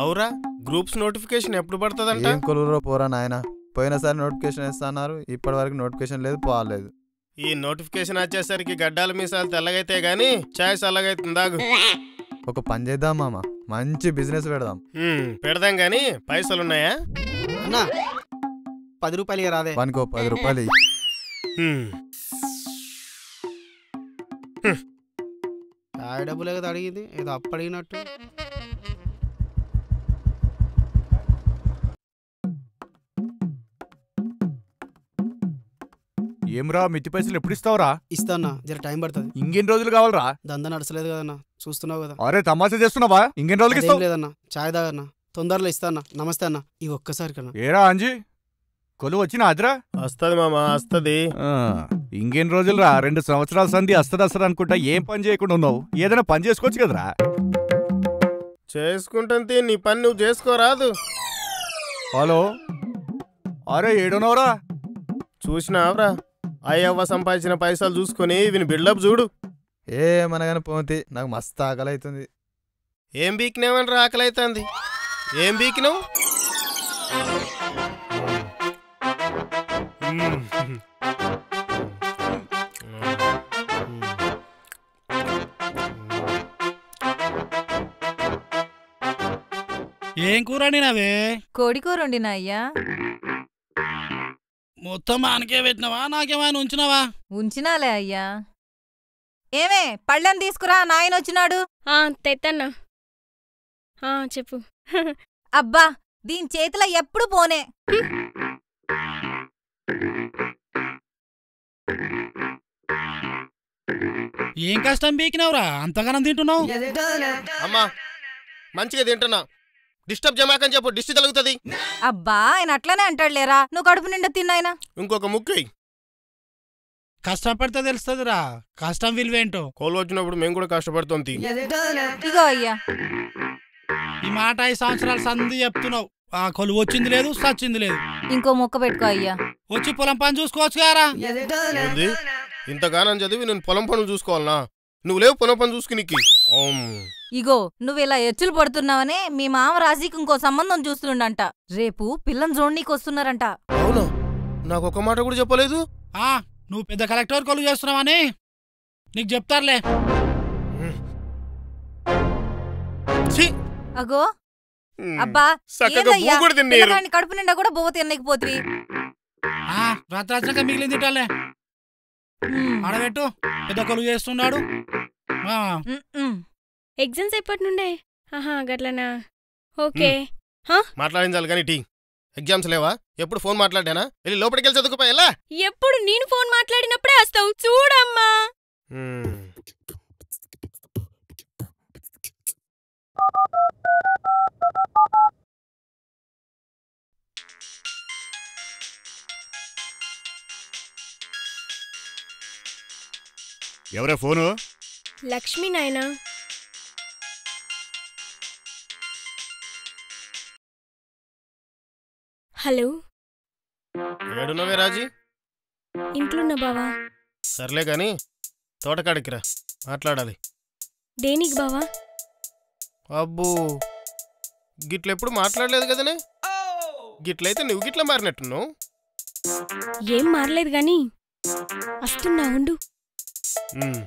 అవురా groups notification ఎప్పుడు పడుతుందంట ఏం కొలువురో పోరా నాయన పోయినసారి నోటిఫికేషన్ ఇస్తున్నారు ఇప్పటి వరకు నోటిఫికేషన్ లేదు పోలేదు ఈ నోటిఫికేషన్ వచ్చేసరికి గడ్డాల మీసాలు తెల్లగైతే గానీ ఛాయ్ చల్లగైతుందాగు ఒక పని చేద్దాం మామ మంచి బిజినెస్ పెడదాం హ్మ్, పెడదాం గానీ పైసలున్నాయా అన్నా పది రూపాయలు ఇక రాదే వానికి ఓ పది రూపాయలు ఇయ్యి. హ్మ్. చాయ్ డబ్బులే కదా అడిగింది ఏదో అప్పు అడిగినట్టు ఏమ్రా మిత్తి పైసలు ఎప్పుడు ఇస్తావురా ఇస్తానా జర టైం పడుతుంది ఇంకెన్ని రోజులు కావాలరా దందా నడచలేదు కదన్నా చూస్తున్నావు కదా అరే తమాషా చేస్తున్నావా ఇంకెన్ని రోజులకి అదేం ఇస్తావు లేదన్నా చాయ్ తాగన్నా తొందరలో ఇస్తానా నమస్తే అన్న ఇవి ఒక్కసారి కన్నా ఏరా అంజీ కొలువు వచ్చిన అదిరా వస్తది మామ వస్తది ఆ, ఇంకెన్ని రోజులురా రెండు సంవత్సరాల సంధి వస్తుంది వస్తుంది అనుకుంటా ఏం పని చేయకుండా ఉన్నావు ఏదైనా పని చేసుకోవచ్చు కదరా చేసుకుంటుంది నీ పని నువ్వు చేసుకోరాదు హలో అరే ఏడునవరా చూసినావురా అయ్యవ్వ సంపాదించిన పైసలు చూసుకొని వీని బిల్డప్ చూడు ఏమనగానే పోతే నాకు మస్తు ఆకలి అవుతుంది ఏం బీకినావని రా ఆకలైతుంది ఏం బీకినావు ఏం కూర వండినవే కోడి కూర వండినా అయ్యా మొత్తం ఆనకే పెట్టినవా నాకేమైనా ఉంచినవా ఉంచినాలే అయ్యా ఏమే పళ్ళెం తీసుకురా నాయన వచ్చినాడు ఆ తెత్తన్నా ఆ చెప్పు అబ్బా దీని చేతిలో ఎప్పుడు పోనే ఏం కష్టం బీకినవురా అంతగానం తింటున్నావు అమ్మా మంచిగా తింటున్నా డిస్టర్బ్ జమాకని చెప్పు దిష్టి తలుగుతుంది అబ్బా ఆయన అట్లనే అంటాడులేరా నువ్వు కడుపు నిండా తిన్నాయినా ఇంకొక ముక్కు కష్టపడితే తెలుస్తుందిరా కష్టం విలువేంటో కోలు వచ్చినప్పుడు మేము కూడా కష్టపడుతుంది ఇగో అయ్యా ఈ మాట ఐదు సంవత్సరాల సంధి చెప్తున్నావు ఆ కొలువు వచ్చింది లేదు సచ్చింది లేదు ఇంకో మొక్క పెట్టుకో అయ్యా వచ్చి పొలం పని చూసుకోవచ్చు కారా ఏంది ఇంతగానం చదివి నేను పొలం పనులు చూసుకోవాలనా నువ్వు లేవు పొలం పని చూసుకునికి ఓం. ఇగో నువ్వు ఇలా ఎచ్చులు పడుతున్నావనే మీ మామ రాజీకి ఇంకో సంబంధం చూస్తుండంట రేపు పిల్లని చూడనీకి వస్తున్నారంట అవునా నాకు ఒక మాట కూడా చెప్పలేదు ఆ నువ్వు పెద్ద కలెక్టర్ కొలువు చేస్తున్నావని నీకు చెప్తారులే ఛీ! అగో ఉమ్. అబ్బా చక్కగా ఏందయ్యా? బూ కూడా తిన్నారు పిల్లగాడిని కడుపు నిండా కూడా బొవ్వ తినలేకపోతుంది ఆ రాత్రాత్రక మిగిలింది తింటాలే ఆడబెట్టు పెద్ద కొలువు చేస్తున్నాడు ఆ, ఎగ్జామ్స్ ఎప్పటి నుండే ఆహా గట్లనా ఓకే మాట్లాడించాలి కానీ టీ ఎగ్జామ్స్ లేవా ఎప్పుడు ఫోన్ మాట్లాడానా వెళ్ళి లోపలికి వెళ్ళి చదువుకుపా ఎలా ఎప్పుడు నేను ఫోన్ మాట్లాడినప్పుడే వస్తావు చూడమ్మా ఎవరే ఫోను లక్ష్మీ నాయనా హలో ఏడున్నవే రాజీ ఇంట్లోన్న బావా సర్లే కానీ తోటకాడికి రా మాట్లాడాలి దేనికి బావా అబ్బో గిట్లెప్పుడు మాట్లాడలేదు కదనే గిట్లయితే నువ్వు గిట్ల మారినట్టున్నావు ఏం మారలేదు గాని వస్తున్నా ఉండు ఉమ్.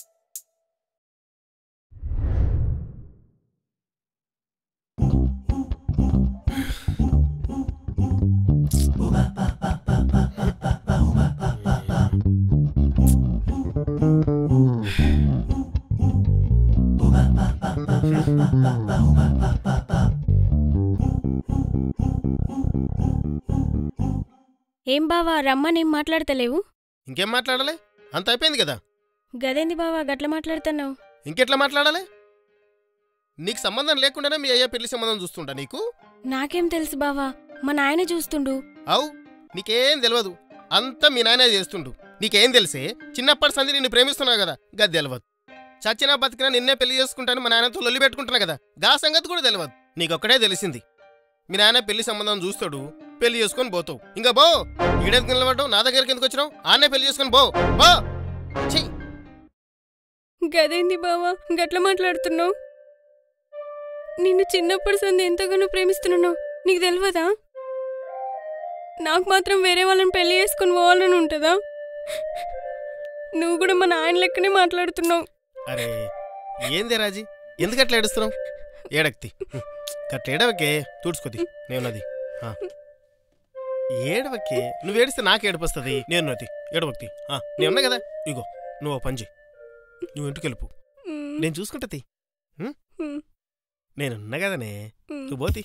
ఏం బావా రమ్మనేం మాట్లాడతలేవు ఇంకేం మాట్లాడాలి అంత అయిపోయింది కదా గదేంది బావా గట్ల మాట్లాడుతున్నావు ఇంకెట్లా మాట్లాడాలి నీకు సంబంధం లేకుండానే మీ అయ్యా పెళ్లి సంబంధం చూస్తుంటా నీకు నాకేం తెలుసు బావా మా నాయన చూస్తుండు అవు నీకేం తెలియదు అంతా మీ నాయనే చేస్తుండు నీకేం తెలిసే చిన్నప్పటి సంది నిన్ను ప్రేమిస్తున్నావు కదా గది తెలియదు చచ్చినా బతికినా నిన్నే పెళ్లి చేసుకుంటాను మా నాయనతో లొల్లి పెట్టుకుంటున్నా కదా గా సంగతి కూడా తెలియదు నీకొక్కటే తెలిసింది మీ నాయన పెళ్లి సంబంధం చూస్తాడు పెళ్లి చేసుకొని పోతావు ఇంకా బో ఈడెందుకు నిలబడ్డావు నా దగ్గరికి ఎందుకు వచ్చినావు ఆనే పెళ్లి చేసుకొని బో బో ఛీ గదేంది బావా గట్ల మాట్లాడుతున్నావు నిన్ను చిన్నప్పటి సంది ఎంతగానో ప్రేమిస్తున్నాను నీకు తెలియదా నాకు మాత్రం వేరే వాళ్ళని పెళ్లి చేసుకుని పోవాలని ఉంటుందా నువ్వు కూడా మా నాయన లెక్కనే మాట్లాడుతున్నావు అరే ఏంది రాజీ ఎందుకు అట్లా ఏడుస్తున్నావు ఏడక్తి అట్లా ఏడవకే తుడుచుకోది నేనున్నది ఆ. ఏడవకే నువ్వు ఏడిస్తే నాకు ఏడుపొస్తుంది నేనున్నది ఏడవక్తి ఆ, నేనున్నా కదా ఇగో నువ్వు ఓ పని చెయ్యి నువ్వు ఇంటికి వెళ్ళిపో మ్మ్. నేను చూసుకుంటది మ్మ్. నేనున్నా కదనే మ్మ్. నువ్వు పోతి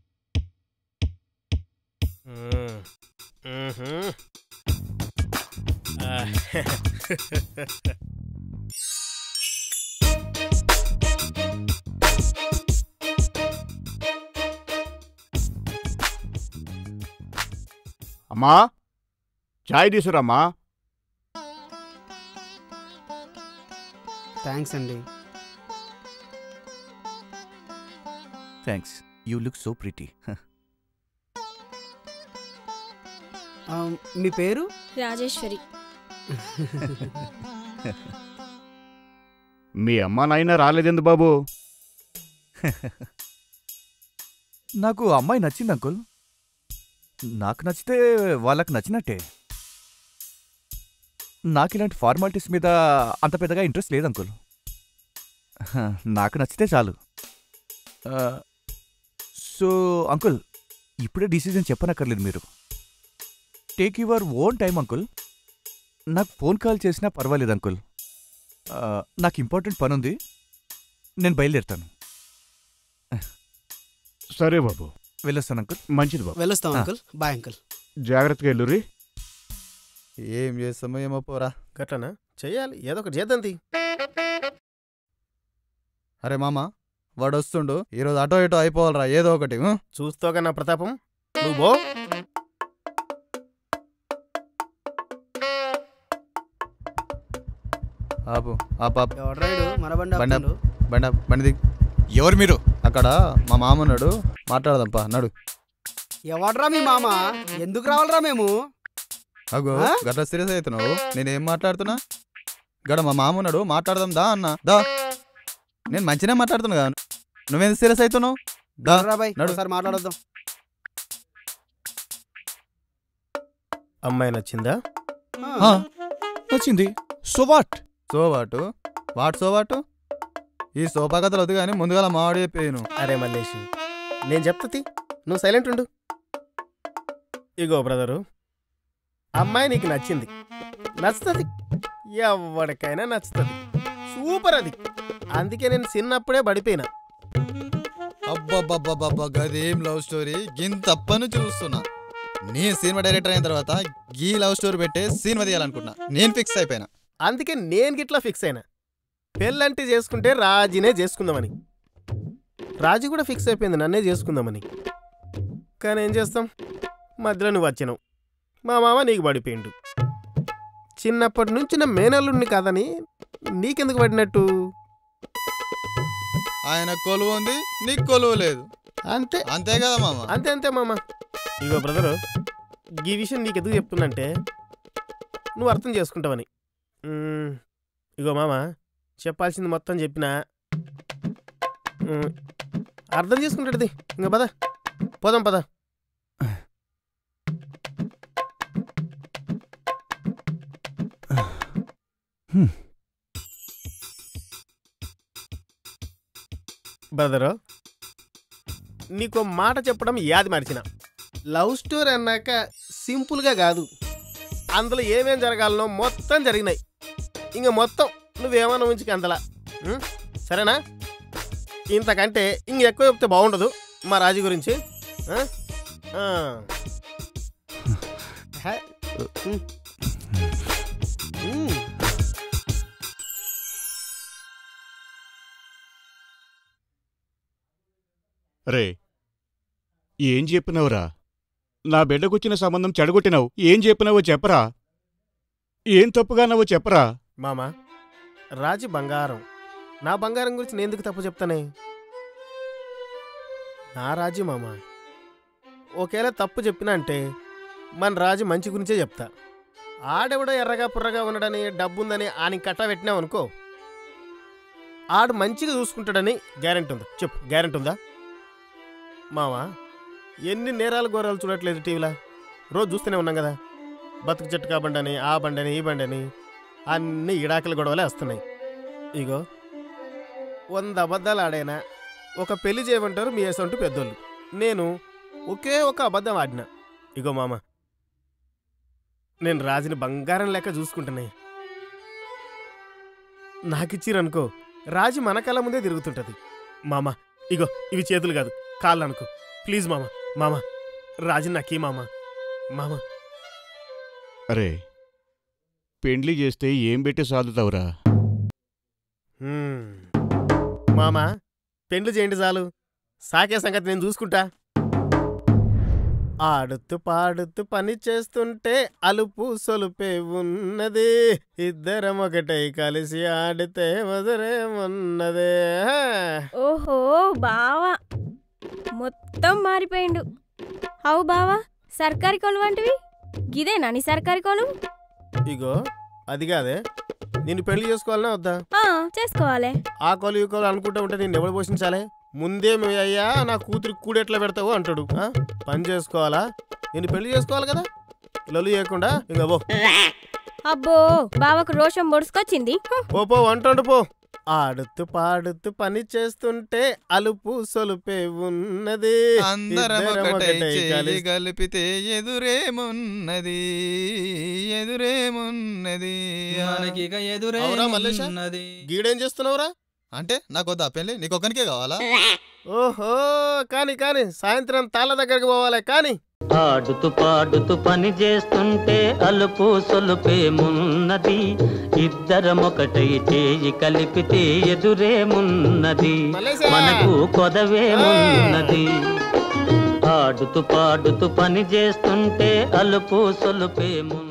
మ్మ్. మ్మ్హ్మ్. ఆ. అమ్మా చాయ్ తీసురమ్మా థ్యాంక్స్ అండి thank you look so pretty ఆ, మీ పేరు రాజేశ్వరి మీ అమ్మా నాయన రాలేదెందు బాబు నాకు అమ్మాయి నచ్చింది అంకుల్ నాకు నచ్చితే వాళ్ళకి నచ్చినట్టే నాకు ఇలాంటి ఫార్మాలిటీస్ మీద అంత పెద్దగా ఇంట్రెస్ట్ లేదు అంకుల్ హ, నాకు నచ్చితే చాలు ఆ, సో అంకుల్ ఇప్పుడే డిసిజన్ చెప్పనక్కర్లేదు మీరు take your own time uncle నాకు ఫోన్ కాల్ చేసినా పర్వాలేదు అంకుల్ ఆ, నాకు ఇంపార్టెంట్ పని ఉంది నేను బయలుదేరుతాను సరే బాబు వెళ్ళొస్తాను అంకుల్ మంచిది బాబు వెళ్ళొస్తాం ఆ. అంకుల్ బాయ్ అంకుల్ జాగ్రత్తగా వెళ్ళురి ఏం చేస్తామో ఏమో పోరా గట్లనా చెయ్యాలి ఏదో ఒకటి చేద్దాం తీ అరే మామ వాడు వస్తుండు ఈరోజు అటో ఇటో అయిపోవాలరా ఏదో ఒకటి ఉం? చూస్తావుగా నా ప్రతాపం నువ్వు బో ఆపు ఆ పాప ఎవడ్రాయుడు మన బండి బండి ఆపుతుండు. బండి ఆపు, బండి దిగు ఎవరు మీరు అక్కడ మా మామ ఉన్నాడు మాట్లాడదాంపా నడు ఎవడ్రా మీ మామ ఎందుకు రావాలరా మేము అగో ఆ? గట్ల సీరియస్ అవుతున్నావు నేనేం మాట్లాడుతున్నా గడ మా మామ ఉన్నాడు మాట్లాడదాం దా అన్న దా నేను మంచిగా మాట్లాడుతున్నా కదా నువ్వేం సీరియస్ అవుతున్నావు దా రా బాయ్ నడు. ఒకసారి మాట్లాడొద్దాం అమ్మాయి నచ్చిందా ఆ. వచ్చింది so what so what what so what ఈ సోఫా కథలు వద్దు కానీ ముందుగా మావాడి చెప్పేను అరే మల్లేష్ నేను చెప్తది నువ్వు సైలెంట్ ఉండు ఇగో బ్రదరు అమ్మాయి నీకు నచ్చింది నచ్చుతుంది ఎవరికైనా నచ్చుతుంది సూపర్ అది అందుకే నేను చిన్నప్పుడే పడిపోయినా అబ్బబ్బబ్బబ్బబ్బ గదేం లవ్ స్టోరీ గింతప్పను చూస్తున్నా నేను సినిమా డైరెక్టర్ అయిన తర్వాత గీ లవ్ స్టోరీ పెట్టే సినిమా తీయాలనుకుంటున్నా నేను ఫిక్స్ అయిపోయినా అందుకే నేను గిట్లా ఫిక్స్ అయినా పెళ్ళంటే చేసుకుంటే రాజీనే చేసుకుందామని రాజీ కూడా ఫిక్స్ అయిపోయింది నన్నే చేసుకుందామని కానీ ఏం చేస్తాం మధ్యలో నువ్వు వచ్చినావు మా మామ నీకు పడిపోయిండు చిన్నప్పటి నుంచి నా మేనల్లుండి కాదని నీకెందుకు పడినట్టు ఆయన కొలువు ఉంది నీకు కొలువు లేదు అంతే అంతే కదా మామ అంతే అంతే మామ ఇగో బ్రదరు ఈ విషయం నీకు ఎందుకు చెప్తున్నంటే నువ్వు అర్థం చేసుకుంటావని మ్మ్. ఇగో మామ చెప్పాల్సింది మొత్తం చెప్పినా మ్మ్. అర్థం చేసుకుంటాడుది ఇంకా పద పోదాం పద బ్రదరు నీకు మాట చెప్పడం యాది మరిచిన లవ్ స్టోరీ అన్నాక సింపుల్గా కాదు అందులో ఏమేం జరగాలనో మొత్తం జరిగినాయి ఇంక మొత్తం నువ్వేమన్నా ఉంచుకు అంతలా ఉం? సరేనా ఇంతకంటే ఇంక ఎక్కువ చెప్తే బాగుండదు మా రాజు గురించి ఆ? ఆ. హ. ఉం. ఉం. రే ఏం చెప్పినవురా నా బిడ్డకొచ్చిన సంబంధం చెడగొట్టినావు ఏం చెప్పినావో చెప్పరా ఏం తప్పుగానావో చెప్పరా మామ రాజు బంగారం నా బంగారం గురించి నేను ఎందుకు తప్పు చెప్తానే నా రాజు మామ ఒకేలా తప్పు చెప్పినా అంటే మన రాజు మంచి గురించే చెప్తా ఆడెవడో ఎర్రగా పుర్రగా ఉండడని డబ్బుందని ఆయన కట్ట పెట్టినావు అనుకో ఆడు మంచిగా చూసుకుంటాడని గ్యారెంటీ ఉందా చెప్పు గ్యారెంటీ ఉందా మావా ఎన్ని నేరాలు ఘోరాలు చూడట్లేదు టీవీలో రోజు చూస్తూనే ఉన్నాం కదా బతుకు చెట్టు కా బండని ఆ బండని ఈ బండని అన్ని ఇడాకల గొడవలే వస్తున్నాయి ఇగో వంద అబద్ధాలు ఆడైనా ఒక పెళ్లి చేయమంటారు మీ అసంటూ పెద్దోళ్ళు నేను ఒకే ఒక అబద్ధం ఆడినా ఇగో మామ నేను రాజుని బంగారం లెక్క చూసుకుంటున్నాయి నాకిచ్చిరనుకో రాజు మన కళ్ళ ముందే తిరుగుతుంటది మామ ఇగో ఇవి చేతులు కాదు కాళ్ళు అనుకో ప్లీజ్ మామ మామ రాజు నాకీ మామ మామ అరే పెండ్లి చేస్తే ఏం పెట్టి సాదుతావురా హ్మ్. మామ పెండ్లు చేయండి చాలు సాకే సంగతి నేను చూసుకుంటా ఆడుతూ పాడుతూ పని చేస్తుంటే అలుపు సొలుపే ఉన్నది ఇద్దరం ఒకటై కలిసి ఆడితే మధురేమున్నదే ఓహో బావా మొత్తం మారిపోయిండు అవు బావా సర్కారీ కొలు వంటివి గిదేనా నీ సర్కారీ కొలు ఇగో అది కాదే నేను పెళ్లి చేసుకోవాలనే వద్దా ఆ, చేసుకోవాలి ఆ కోలు ఈ కోలు అనుకుంటా ఉంటే నేను ఎవడు పోషించాలి ముందే మీ అయ్యా నా కూతురికి కూడెట్లా పెడతావు అంటాడు ఆ? పని చేసుకోవాలా నేను పెళ్లి చేసుకోవాలి కదా లొల్లు చేయకుండా ఇంకా పో అబ్బో బావకు రోషం పొడుచుకొచ్చింది హు, పో పో వంటండు పో ఆడుతూ పాడుతూ పని చేస్తుంటే అలుపు సొలుపే ఉన్నది అందరం ఇద్దరం ఒకటై ఒకటై చేయి కలిసి- కలిపితే ఎదురేమున్నది ఎదురేమున్నది మనకిక అవురా మల్లేశ? ఎదురేమున్నది గీడేం చేస్తున్నావురా అంటే నాకు వద్దా పెళ్ళి నీకు ఒక్కనికే కావాలా ఓహో కాని కాని సాయంత్రం తాళ్ళ దగ్గరికి పోవాలి కాని ఆడుతూ పాడుతూ పని చేస్తుంటే అలుపు సొలుపేమున్నది ఇద్దరమొకటై చేయి కలిపితే ఎదురేమున్నది మల్లేశా! మనకు కొదవేమున్నది ఆడుతూ పాడుతూ పని చేస్తుంటే అలుపు సొలుపేమున్నది